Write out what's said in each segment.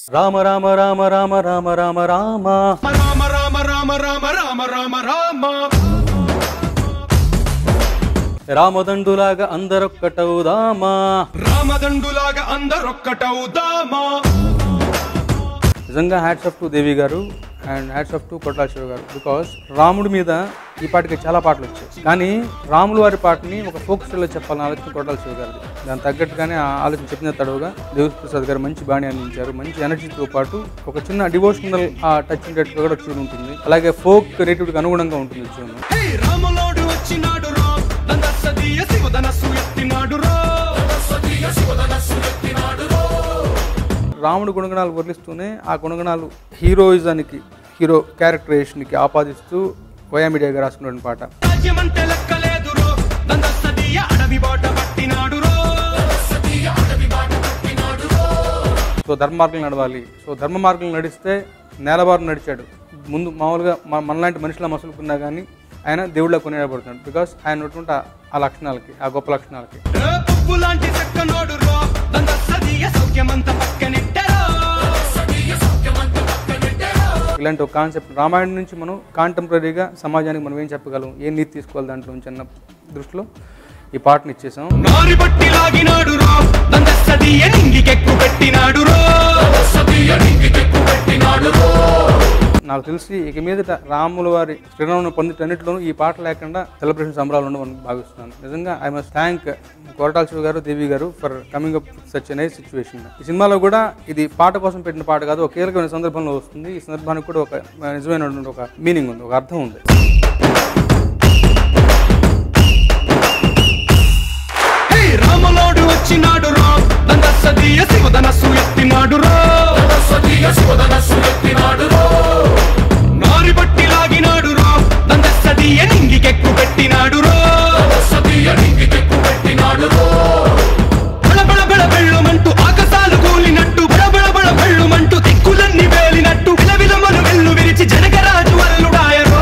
రామ రామ రామ రామ రామ రామ రామ రామ రామ రామ రామ రామ రామ రామ రామదండులాగా అందరొక్కటవుదామా రామదండులాగా అందరొక్కటవుదామా నిజంగా hats off to Devi garu and hats off to Kotla Siva garu because రాముడి మీద ఈ పాటకి చాలా పాటలు వచ్చాయి కానీ రాముల వారి పాటని ఒక ఫోక్ స్టైల్లో చెప్పాలని ఆలోచన కొట్టాల శివ గారిది దాని తగ్గట్టుగానే ఆ ఆలోచన చెప్పిన తడవుగా దేవి ప్రసాద్ గారు మంచి బాణి అందించారు మంచి ఎనర్జీతో పాటు ఒక చిన్న డివోషనల్ టచ్ ఉండేట్టుగా కూడా ట్యూన్ ఉంటుంది అలాగే ఫోక్ క్రియేటివిటీకి అనుగుణంగా ఉంటుంది ట్యూన్ హే రాములోడు వచ్చినాడు రా దందసదీయ శివధనస్సు ఎత్తినాడు రా రాముడి గుణగణాలు వర్ణిస్తూనే ఆ గుణగణాలు హీరోయిజానికి హీరో క్యారెక్టరేషన్కి ఆపాదిస్తూ వయామిడియా గారు రాసుకున్న పాట రాజ్యమంటే లెక్కలేదు రో దందసదీయ అడవి బాట పట్టినాడు రో సో ధర్మ మార్గం నడవాలి సో ధర్మ మార్గం నడిస్తే నేలబారు నడిచాడు ముందు మామూలుగా మన మనలాంటి మనుషుల మసులుకున్నా కానీ ఆయన దేవుళ్ళ కొనియాడబడుతున్నాడు బికాస్ ఆయన ఉన్నటువంటి ఆ- ఆ లక్షణాలకి ఆ గొప్ప లక్షణాలకి ఏ పువ్వు లాంటి చక్కనోడు రో దందసదీయ సౌఖ్యమంత పక్కనెట్టరో ఇలాంటి ఒక కాన్సెప్ట్ రామాయణం నుంచి మనం కాంటెంపరీగా సమాజానికి మనం ఏం చెప్పగలం ఏం నీతి తీసుకోవాలి దాంట్లో నుంచి అన్న దృష్టిలో ఈ పాటను ఇచ్చేసాం నారి బట్టి లాగినాడు రో దందసదీయ నింగికెక్కు పెట్టినాడు రో నాకు తెలిసి ఇక మీదట రాముల వారి శ్రీరాముని పొందిటన్నిటిలోనూ ఈ పాట లేకుండా సెలబ్రేషన్ సంబరాలు ఉండవని భావిస్తున్నాను నిజంగా I must thank Koratala Siva garu Devi garu for coming up such nice situation ఈ సినిమాలో కూడా ఇది పాట కోసం పెట్టిన పాట కాదు ఒక కీలకమైన సందర్భంలో వస్తుంది ఈ సందర్భానికి కూడా ఒక నిజమైనటువంటి ఒక మీనింగ్ ఉంది ఒక అర్థం ఉంది హే రాములోడు వచ్చినాడు రా దందసదీయ శివధనస్సు ఎత్తినాడు రా నారి బట్టి లాగినాడు రా దందసదీయ నింగికెక్కు పెట్టినాడు రా బళ బళ బళ బెళ్ళుమంటూ ఆకాశాలు కూలినట్టు బళ బళ బళ బెళ్ళుమంటూ దిక్కులన్నీ వేలినట్టు విలవిలమలు వెల్లు విరిచి జనకరాజు అల్లుడాయరో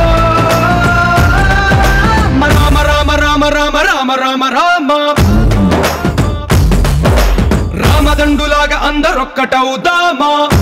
రామ రామ రామ రామ రామ రామ రామ రామదండులాగా అందరొక్కటవుదామా